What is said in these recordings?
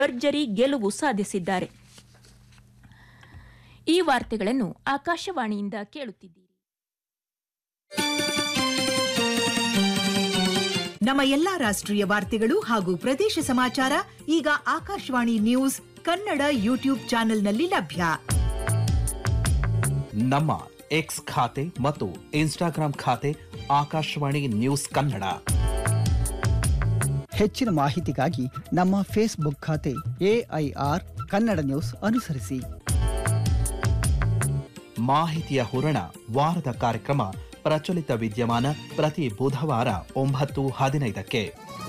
ಭರ್ಜರಿ ಗೆಲುವು ಸಾಧಿಸಿದ್ದಾರೆ ಈ ವಾರ್ತೆಗಳನ್ನು ಆಕಾಶವಾಣಿಯಿಂದ ಕೇಳುತ್ತಿದ್ದೀರಿ ನಮ್ಮ ಎಲ್ಲಾ ರಾಷ್ಟ್ರೀಯ ವಾರ್ತೆಗಳು ಹಾಗೂ ಪ್ರದೇಶ ಸಮಾಚಾರ ಈಗ ಆಕಾಶವಾಣಿ ನ್ಯೂಸ್ ಕನ್ನಡ ಯೂಟ್ಯೂಬ್ ಚಾನೆಲ್ನಲ್ಲಿ ಲಭ್ಯ ನಮ್ಮ ಎಕ್ಸ್ ಖಾತೆ ಮತ್ತು ಇನ್ಸ್ಟಾಗ್ರಾಂ ಖಾತೆ ಆಕಾಶವಾಣಿ ನ್ಯೂಸ್ ಕನ್ನಡ ಹೆಚ್ಚಿನ ಮಾಹಿತಿಗಾಗಿ ನಮ್ಮ ಫೇಸ್ಬುಕ್ ಖಾತೆ ಎಐಆರ್ ಕನ್ನಡ ನ್ಯೂಸ್ ಅನುಸರಿಸಿ ಮಾಹಿತಿಯ ಹೂರಣ ವಾರದ ಕಾರ್ಯಕ್ರಮ ಪ್ರಚಲಿತ ವಿದ್ಯಮಾನ ಪ್ರತಿ ಬುಧವಾರ ಒಂಬತ್ತು ಹದಿನೈದಕ್ಕೆ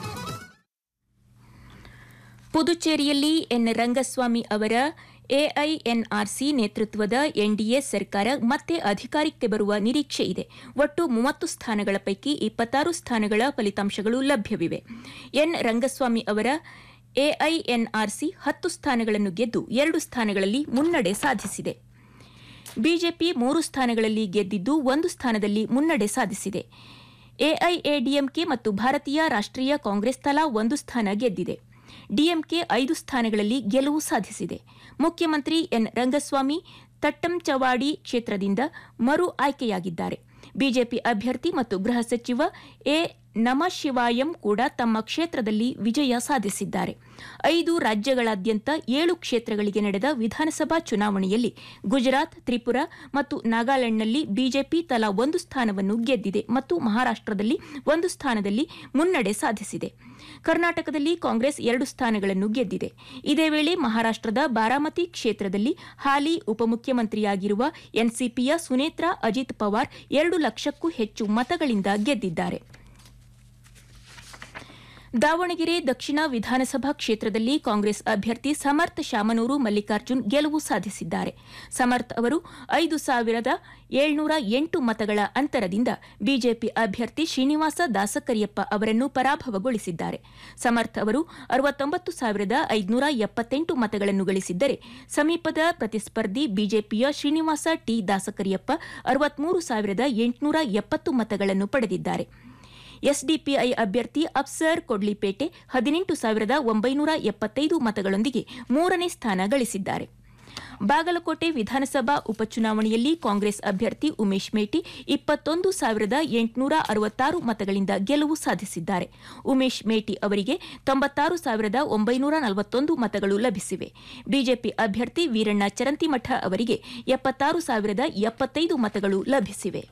ಪುದುಚೇರಿಯಲ್ಲಿ ಎನ್ ರಂಗಸ್ವಾಮಿ ಅವರ ಎಐಎನ್ಆರ್ಸಿ ನೇತೃತ್ವದ ಎನ್ಡಿಎ ಸರ್ಕಾರ ಮತ್ತೆ ಅಧಿಕಾರಕ್ಕೆ ಬರುವ ನಿರೀಕ್ಷೆ ಇದೆ ಒಟ್ಟು ಮೂವತ್ತು ಸ್ಥಾನಗಳ ಪೈಕಿ ಇಪ್ಪತ್ತಾರು ಸ್ಥಾನಗಳ ಫಲಿತಾಂಶಗಳು ಲಭ್ಯವಿವೆ ಎನ್ ರಂಗಸ್ವಾಮಿ ಅವರ ಎಐಎನ್ಆರ್ಸಿ ಹತ್ತು ಸ್ಥಾನಗಳನ್ನು ಗೆದ್ದು ಎರಡು ಸ್ಥಾನಗಳಲ್ಲಿ ಮುನ್ನಡೆ ಸಾಧಿಸಿದೆ ಬಿಜೆಪಿ ಮೂರು ಸ್ಥಾನಗಳಲ್ಲಿ ಗೆದ್ದಿದ್ದು ಒಂದು ಸ್ಥಾನದಲ್ಲಿ ಮುನ್ನಡೆ ಸಾಧಿಸಿದೆ ಎಐಎಡಿಎಂಕೆ ಮತ್ತು ಭಾರತೀಯ ರಾಷ್ಟ್ರೀಯ ಕಾಂಗ್ರೆಸ್ ತಲಾ ಒಂದು ಸ್ಥಾನ ಗೆದ್ದಿದೆ ಡಿಎಂಕೆ ಐದು ಸ್ಥಾನಗಳಲ್ಲಿ ಗೆಲುವು ಸಾಧಿಸಿದೆ ಮುಖ್ಯಮಂತ್ರಿ ಎನ್ ರಂಗಸ್ವಾಮಿ ತಟ್ಟಂಚವಾಡಿ ಕ್ಷೇತ್ರದಿಂದ ಮರು ಆಯ್ಕೆಯಾಗಿದ್ದಾರೆ ಬಿಜೆಪಿ ಅಭ್ಯರ್ಥಿ ಮತ್ತು ಗೃಹ ಸಚಿವ ಎ ನಮಶಿವಾಯಂ ಕೂಡ ತಮ್ಮ ಕ್ಷೇತ್ರದಲ್ಲಿ ವಿಜಯ ಸಾಧಿಸಿದ್ದಾರೆ ಐದು ರಾಜ್ಯಗಳಾದ್ಯಂತ ಏಳು ಕ್ಷೇತ್ರಗಳಿಗೆ ನಡೆದ ವಿಧಾನಸಭಾ ಚುನಾವಣೆಯಲ್ಲಿ ಗುಜರಾತ್ ತ್ರಿಪುರಾ ಮತ್ತು ನಾಗಾಲ್ಯಾಂಡ್ನಲ್ಲಿ ಬಿಜೆಪಿ ತಲಾ ಒಂದು ಸ್ಥಾನವನ್ನು ಗೆದ್ದಿದೆ ಮತ್ತು ಮಹಾರಾಷ್ಟದಲ್ಲಿ ಒಂದು ಸ್ಥಾನದಲ್ಲಿ ಮುನ್ನಡೆ ಸಾಧಿಸಿದೆ ಕರ್ನಾಟಕದಲ್ಲಿ ಕಾಂಗ್ರೆಸ್ ಎರಡು ಸ್ಥಾನಗಳನ್ನು ಗೆದ್ದಿದೆ ಇದೇ ವೇಳೆ ಮಹಾರಾಷ್ಟದ ಬಾರಾಮತಿ ಕ್ಷೇತ್ರದಲ್ಲಿ ಹಾಲಿ ಉಪಮುಖ್ಯಮಂತ್ರಿಯಾಗಿರುವ ಎನ್ಸಿಪಿಯ ಸುನೇತ್ರಾ ಅಜಿತ್ ಪವಾರ್ ಎರಡು ಲಕ್ಷಕ್ಕೂ ಹೆಚ್ಚು ಮತಗಳಿಂದ ಗೆದ್ದಿದ್ದಾರೆ ದಾವಣಗೆರೆ ದಕ್ಷಿಣ ವಿಧಾನಸಭಾ ಕ್ಷೇತ್ರದಲ್ಲಿ ಕಾಂಗ್ರೆಸ್ ಅಭ್ಯರ್ಥಿ ಸಮರ್ಥ್ ಶಾಮನೂರು ಮಲ್ಲಿಕಾರ್ಜುನ್ ಗೆಲುವು ಸಾಧಿಸಿದ್ದಾರೆ ಸಮರ್ಥ್ ಅವರು ಐದು ಸಾವಿರದ ಏಳ್ನೂರ ಎಂಟು ಮತಗಳ ಅಂತರದಿಂದ ಬಿಜೆಪಿ ಅಭ್ಯರ್ಥಿ ಶ್ರೀನಿವಾಸ ದಾಸಕರಿಯಪ್ಪ ಅವರನ್ನು ಪರಾಭವಗೊಳಿಸಿದ್ದಾರೆ ಸಮರ್ಥ್ ಅವರು ಅರವತ್ತೊಂಬತ್ತು ಸಾವಿರದ ಐದುನೂರ ಎಪ್ಪತ್ತೆಂಟು ಮತಗಳನ್ನು ಗಳಿಸಿದ್ದರೆ ಸಮೀಪದ ಪ್ರತಿಸ್ಪರ್ಧಿ ಬಿಜೆಪಿಯ ಶ್ರೀನಿವಾಸ ಟಿ ದಾಸಕರಿಯಪ್ಪ ಅರವತ್ಮೂರು ಸಾವಿರದ ಎಂಟುನೂರ ಎಪ್ಪತ್ತು ಮತಗಳನ್ನು ಪಡೆದಿದ್ದಾರೆ ಎಸ್ಡಿಪಿಐ ಅಭ್ಯರ್ಥಿ ಅಫ್ಸರ್ ಕೊಡ್ಲಿಪೇಟೆ ಹದಿನೆಂಟು ಸಾವಿರದ ಒಂಬೈನೂರ ಎಪ್ಪತ್ತೈದು ಮತಗಳೊಂದಿಗೆ ಮೂರನೇ ಸ್ಥಾನ ಗಳಿಸಿದ್ದಾರೆ ಬಾಗಲಕೋಟೆ ವಿಧಾನಸಭಾ ಉಪಚುನಾವಣೆಯಲ್ಲಿ ಕಾಂಗ್ರೆಸ್ ಅಭ್ಯರ್ಥಿ ಉಮೇಶ್ ಮೇಟಿ ಇಪ್ಪತ್ತೊಂದು ಸಾವಿರದ ಎಂಟುನೂರ ಅರವತ್ತಾರು ಮತಗಳಿಂದ ಗೆಲುವು ಸಾಧಿಸಿದ್ದಾರೆ ಉಮೇಶ್ ಮೇಟಿ ಅವರಿಗೆ ತೊಂಬತ್ತಾರು ಸಾವಿರದ ಒಂಬೈನೂರ ನಲವತ್ತೊಂದು ಮತಗಳು ಲಭಿಸಿವೆ ಬಿಜೆಪಿ ಅಭ್ಯರ್ಥಿ ವೀರಣ್ಣ ಚರಂತಿಮಠ ಅವರಿಗೆ ಎಪ್ಪತ್ತಾರು ಸಾವಿರದ ಎಪ್ಪತ್ತೈದು ಮತಗಳು ಲಭಿಸಿವೆ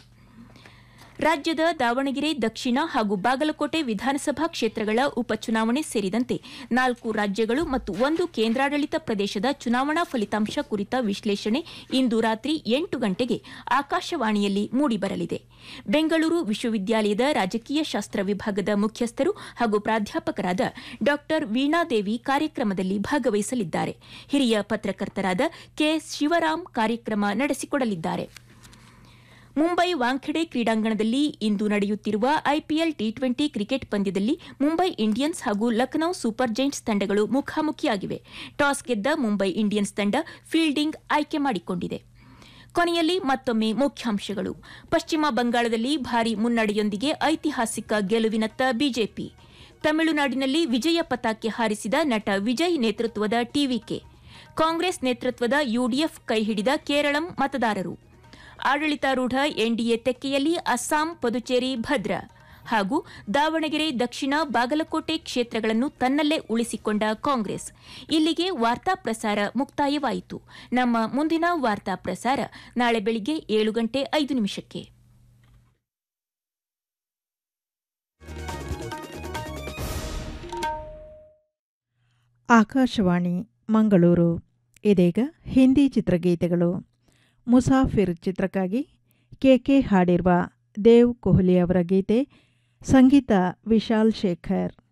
ರಾಜ್ಯದ ದಾವಣಗೆರೆ ದಕ್ಷಿಣ ಹಾಗೂ ಬಾಗಲಕೋಟೆ ವಿಧಾನಸಭಾ ಕ್ಷೇತ್ರಗಳ ಉಪಚುನಾವಣೆ ಸೇರಿದಂತೆ ನಾಲ್ಕು ರಾಜ್ಯಗಳು ಮತ್ತು ಒಂದು ಕೇಂದ್ರಾಡಳಿತ ಪ್ರದೇಶದ ಚುನಾವಣಾ ಫಲಿತಾಂಶ ಕುರಿತ ವಿಶ್ಲೇಷಣೆ ಇಂದು ರಾತ್ರಿ ಎಂಟು ಗಂಟೆಗೆ ಆಕಾಶವಾಣಿಯಲ್ಲಿ ಮೂಡಿಬರಲಿದೆ ಬೆಂಗಳೂರು ವಿಶ್ವವಿದ್ಯಾಲಯದ ರಾಜಕೀಯ ಶಾಸ್ತ್ರ ವಿಭಾಗದ ಮುಖ್ಯಸ್ಥರು ಹಾಗೂ ಪ್ರಾಧ್ಯಾಪಕರಾದ ಡಾ ವೀಣಾದೇವಿ ಕಾರ್ಯಕ್ರಮದಲ್ಲಿ ಭಾಗವಹಿಸಲಿದ್ದಾರೆ ಹಿರಿಯ ಪತ್ರಕರ್ತರಾದ ಕೆ ಶಿವರಾಮ್ ಕಾರ್ಯಕ್ರಮ ನಡೆಸಿಕೊಡಲಿದ್ದಾರೆ ಮುಂಬೈ ವಾಂಖೆಡೆ ಕ್ರೀಡಾಂಗಣದಲ್ಲಿ ಇಂದು ನಡೆಯುತ್ತಿರುವ ಐಪಿಎಲ್ ಟಿ ಟ್ವೆಂಟಿ ಕ್ರಿಕೆಟ್ ಪಂದ್ಯದಲ್ಲಿ ಮುಂಬೈ ಇಂಡಿಯನ್ಸ್ ಹಾಗೂ ಲಖನೌ ಸೂಪರ್ ಜೈಂಟ್ಸ್ ತಂಡಗಳು ಮುಖಾಮುಖಿಯಾಗಿವೆ ಟಾಸ್ ಗೆದ್ದ ಮುಂಬೈ ಇಂಡಿಯನ್ಸ್ ತಂಡ ಫೀಲ್ಡಿಂಗ್ ಆಯ್ಕೆ ಮಾಡಿಕೊಂಡಿದೆ ಕೊನೆಯಲ್ಲಿ ಮತ್ತೊಮ್ಮೆ ಮುಖ್ಯಾಂಶಗಳು ಪಶ್ಚಿಮ ಬಂಗಾಳದಲ್ಲಿ ಭಾರೀ ಮುನ್ನಡೆಯೊಂದಿಗೆ ಐತಿಹಾಸಿಕ ಗೆಲುವಿನತ್ತ ಬಿಜೆಪಿ ತಮಿಳುನಾಡಿನಲ್ಲಿ ವಿಜಯ ಪತಾಕೆ ಹಾರಿಸಿದ ನಟ ವಿಜಯ್ ನೇತೃತ್ವದ ಟಿವಿಕೆ ಕಾಂಗ್ರೆಸ್ ನೇತೃತ್ವದ ಯುಡಿಎಫ್ ಕೈಹಿಡಿದ ಕೇರಳಂ ಮತದಾರರು ಆಡಳಿತಾರೂಢ ಎನ್ಡಿಎ ತೆಕ್ಕೆಯಲ್ಲಿ ಅಸ್ಸಾಂ ಪುದುಚೇರಿ ಭದ್ರ ಹಾಗೂ ದಾವಣಗೆರೆ ದಕ್ಷಿಣ ಬಾಗಲಕೋಟೆ ಕ್ಷೇತ್ರಗಳನ್ನು ತನ್ನಲ್ಲೇ ಉಳಿಸಿಕೊಂಡ ಕಾಂಗ್ರೆಸ್ ಇಲ್ಲಿಗೆ ವಾರ್ತಾ ಪ್ರಸಾರ ಮುಕ್ತಾಯವಾಯಿತು ನಮ್ಮ ಮುಂದಿನ ವಾರ್ತಾ ಪ್ರಸಾರ ನಾಳೆ ಬೆಳಿಗ್ಗೆ ಏಳು ಗಂಟೆ ಐದು ನಿಮಿಷಕ್ಕೆ ಆಕಾಶವಾಣಿ ಮಂಗಳೂರು ಇದೀಗ ಹಿಂದಿ ಚಿತ್ರಗೀತೆಗಳು ಮುಸಾಫಿರ್ ಚಿತ್ರಕ್ಕಾಗಿ ಕೆಕೆ ಹಾಡಿರುವ ದೇವ್ ಕೊಹ್ಲಿ ಅವರ ಗೀತೆ ಸಂಗೀತ ವಿಶಾಲ್ ಶೇಖರ್